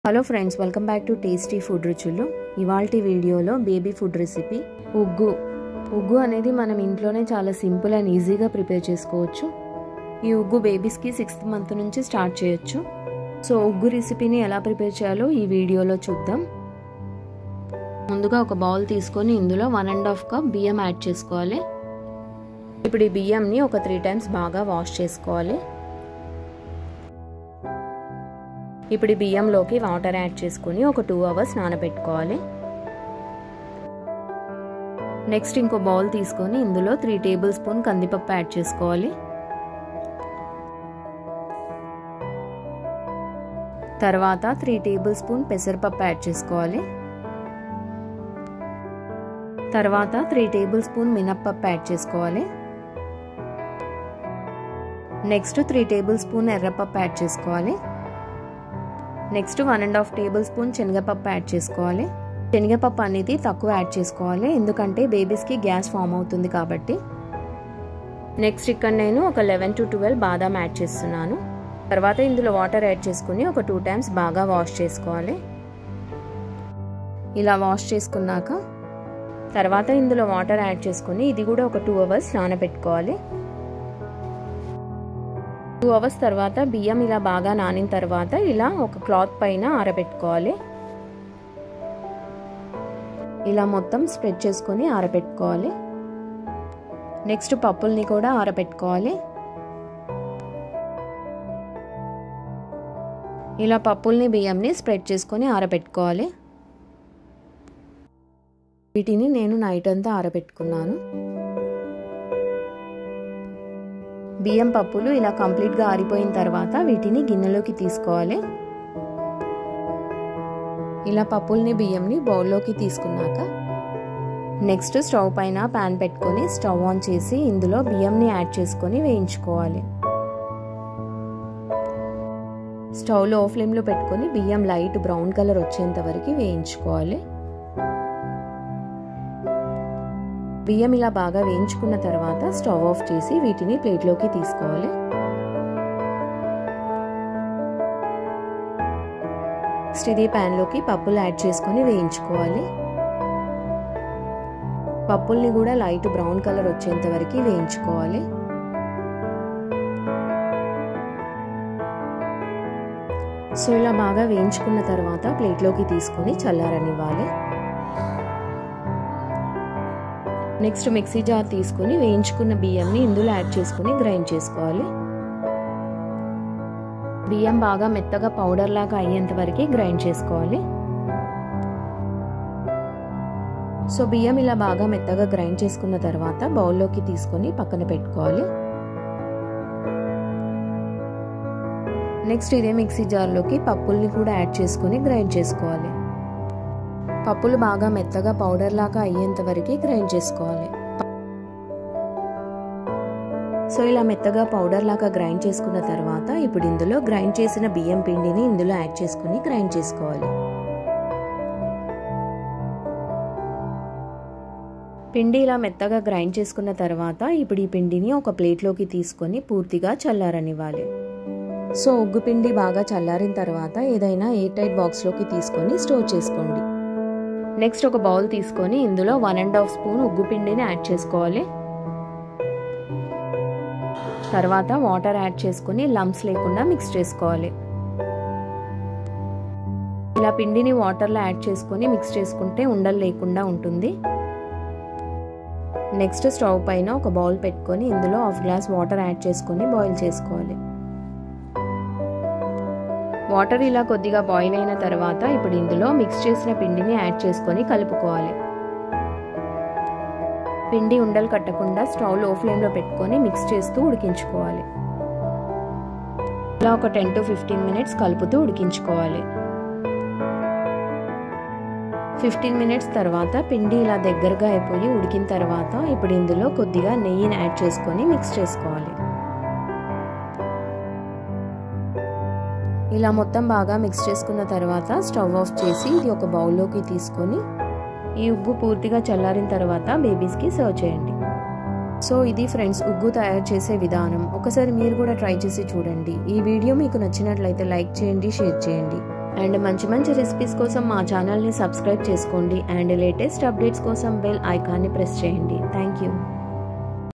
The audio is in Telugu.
hello friends welcome back to tasty food రుచులు ఇవాల్టి వీడియోలో బేబీ ఫుడ్ రెసిపీ ఉగ్గు ఉగ్గు అనేది మనం ఇంట్లోనే చాలా సింపుల్ అండ్ ఈజీగా ప్రిపేర్ చేసుకోవచ్చు ఈ ఉగ్గు బేబీస్కి సిక్స్త్ మంత్ నుంచి స్టార్ట్ చేయొచ్చు సో ఉగ్గు రెసిపీని ఎలా ప్రిపేర్ చేయాలో ఈ వీడియోలో చూద్దాం ముందుగా ఒక బౌల్ తీసుకొని ఇందులో వన్ అండ్ హాఫ్ కప్ బియ్యం యాడ్ చేసుకోవాలి ఇప్పుడు ఈ బియ్యంని ఒక త్రీ టైమ్స్ బాగా వాష్ చేసుకోవాలి ఇప్పుడు బియ్యంలోకి వాటర్ యాడ్ చేసుకుని ఒక టూ అవర్స్ నానబెట్టుకోవాలి నెక్స్ట్ ఇంకో బౌల్ తీసుకొని ఇందులో త్రీ టేబుల్ స్పూన్ కందిపప్పు యాడ్ చేసుకోవాలి తర్వాత త్రీ టేబుల్ స్పూన్ పెసరపప్పు యాడ్ చేసుకోవాలి తర్వాత త్రీ టేబుల్ స్పూన్ మినప్పప్పు యాడ్ చేసుకోవాలి నెక్స్ట్ త్రీ టేబుల్ స్పూన్ ఎర్రపప్పు యాడ్ చేసుకోవాలి next one and half tablespoon శనగపప్పు యాడ్ చేసుకోవాలి శనగపప్పు అనేది తక్కువ యాడ్ చేసుకోవాలి ఎందుకంటే బేబీస్కి గ్యాస్ ఫామ్ అవుతుంది కాబట్టి నెక్స్ట్ ఇక్కడ నేను ఒక లెవెన్ టు ట్వెల్వ్ బాదాం యాడ్ చేస్తున్నాను తర్వాత ఇందులో వాటర్ యాడ్ చేసుకుని ఒక టూ టైమ్స్ బాగా వాష్ చేసుకోవాలి ఇలా వాష్ చేసుకున్నాక తర్వాత ఇందులో వాటర్ యాడ్ చేసుకుని ఇది కూడా ఒక టూ అవర్స్ నానబెట్టుకోవాలి టూ అవర్స్ తర్వాత బియ్యం ఇలా బాగా నానిన తర్వాత ఇలా ఒక క్లాత్ పైన ఆరబెట్టుకోవాలి ఇలా మొత్తం స్ప్రెడ్ చేసుకొని ఆరబెట్టుకోవాలి నెక్స్ట్ పప్పుల్ని కూడా ఆరబెట్టుకోవాలి ఇలా పప్పుల్ని బియ్యంని స్ప్రెడ్ చేసుకొని ఆరబెట్టుకోవాలి వీటిని నేను నైట్ అంతా ఆరబెట్టుకున్నాను బియ్యం పప్పులు ఇలా కంప్లీట్గా ఆరిపోయిన తర్వాత వీటిని గిన్నెలోకి తీసుకోవాలి ఇలా పప్పుల్ని బియ్యంని బౌల్లోకి తీసుకున్నాక నెక్స్ట్ స్టవ్ పైన ప్యాన్ పెట్టుకొని స్టవ్ ఆన్ చేసి ఇందులో బియ్యంని యాడ్ చేసుకొని వేయించుకోవాలి స్టవ్ లో ఫ్లేమ్లో పెట్టుకొని బియ్యం లైట్ బ్రౌన్ కలర్ వచ్చేంత వరకు వేయించుకోవాలి బియ్యం ఇలా బాగా వేయించుకున్న తర్వాత స్టవ్ ఆఫ్ చేసి వీటిని ప్లేట్లోకి తీసుకోవాలి నెక్స్ట్ ఇది ప్యాన్లోకి పప్పులు యాడ్ చేసుకొని వేయించుకోవాలి పప్పుల్ని కూడా లైట్ బ్రౌన్ కలర్ వచ్చేంత వరకు వేయించుకోవాలి సో ఇలా బాగా వేయించుకున్న తర్వాత ప్లేట్లోకి తీసుకొని చల్లారనివ్వాలి నెక్స్ట్ మిక్సీ జార్ తీసుకుని వేయించుకున్న బియ్యంని ఇందులో యాడ్ చేసుకుని గ్రైండ్ చేసుకోవాలి బియ్యం బాగా మెత్తగా పౌడర్ లాగా అయ్యేంత వరకు గ్రైండ్ చేసుకోవాలి సో బియ్యం ఇలా బాగా మెత్తగా గ్రైండ్ చేసుకున్న తర్వాత బౌల్లోకి తీసుకొని పక్కన పెట్టుకోవాలి నెక్స్ట్ ఇదే మిక్సీ జార్లోకి పప్పుల్ని కూడా యాడ్ చేసుకుని గ్రైండ్ చేసుకోవాలి పప్పులు బాగా మెత్తగా పౌడర్ లాగా అయ్యేంత వరకు గ్రైండ్ చేసుకోవాలి సో ఇలా మెత్తగా పౌడర్ లాగా గ్రైండ్ చేసుకున్న తర్వాత ఇప్పుడు ఇందులో గ్రైండ్ చేసిన బియ్యం పిండిని ఇందులో యాడ్ చేసుకుని గ్రైండ్ చేసుకోవాలి పిండి ఇలా మెత్తగా గ్రైండ్ చేసుకున్న తర్వాత ఇప్పుడు ఈ పిండిని ఒక ప్లేట్లోకి తీసుకొని పూర్తిగా చల్లారనివ్వాలి సో ఉగ్గు పిండి బాగా చల్లారిన తర్వాత ఏదైనా ఎయిర్ టైట్ బాక్స్లోకి తీసుకొని స్టోర్ చేసుకోండి నెక్స్ట్ ఒక బౌల్ తీసుకొని ఇందులో వన్ అండ్ హాఫ్ స్పూన్ ఉగ్గు పిండిని యాడ్ చేసుకోవాలి తర్వాత వాటర్ యాడ్ చేసుకుని లంప్స్ లేకుండా మిక్స్ చేసుకోవాలి ఇలా పిండిని వాటర్లో యాడ్ చేసుకొని మిక్స్ చేసుకుంటే ఉండలు లేకుండా ఉంటుంది నెక్స్ట్ స్టవ్ పైన ఒక బౌల్ పెట్టుకొని ఇందులో హాఫ్ గ్లాస్ వాటర్ యాడ్ చేసుకొని బాయిల్ చేసుకోవాలి వాటర్ ఇలా కొద్దిగా బాయిల్ అయిన తర్వాత ఇప్పుడు ఇందులో మిక్స్ చేసిన పిండిని యాడ్ చేసుకొని కలుపుకోవాలి పిండి ఉండలు కట్టకుండా స్టవ్ లో ఫ్లేమ్లో పెట్టుకొని మిక్స్ చేస్తూ ఉడికించుకోవాలి ఇలా ఒక టెన్ టు ఫిఫ్టీన్ మినిట్స్ కలుపుతూ ఉడికించుకోవాలి ఫిఫ్టీన్ మినిట్స్ తర్వాత పిండి ఇలా దగ్గరగా అయిపోయి ఉడికిన తర్వాత ఇప్పుడు ఇందులో కొద్దిగా నెయ్యిని యాడ్ చేసుకొని మిక్స్ చేసుకోవాలి ఇలా మొత్తం బాగా మిక్స్ చేసుకున్న తర్వాత స్టవ్ ఆఫ్ చేసి ఇది ఒక బౌల్లోకి తీసుకొని ఈ ఉగ్గు పూర్తిగా చల్లారిన తర్వాత బేబీస్కి సర్వ్ చేయండి సో ఇది ఫ్రెండ్స్ ఉగ్గు తయారు చేసే విధానం ఒకసారి మీరు కూడా ట్రై చేసి చూడండి ఈ వీడియో మీకు నచ్చినట్లయితే లైక్ చేయండి షేర్ చేయండి అండ్ మంచి మంచి రెసిపీస్ కోసం మా ఛానల్ని సబ్స్క్రైబ్ చేసుకోండి అండ్ లేటెస్ట్ అప్డేట్స్ కోసం బెల్ ఐకాన్ని ప్రెస్ చేయండి థ్యాంక్ యూ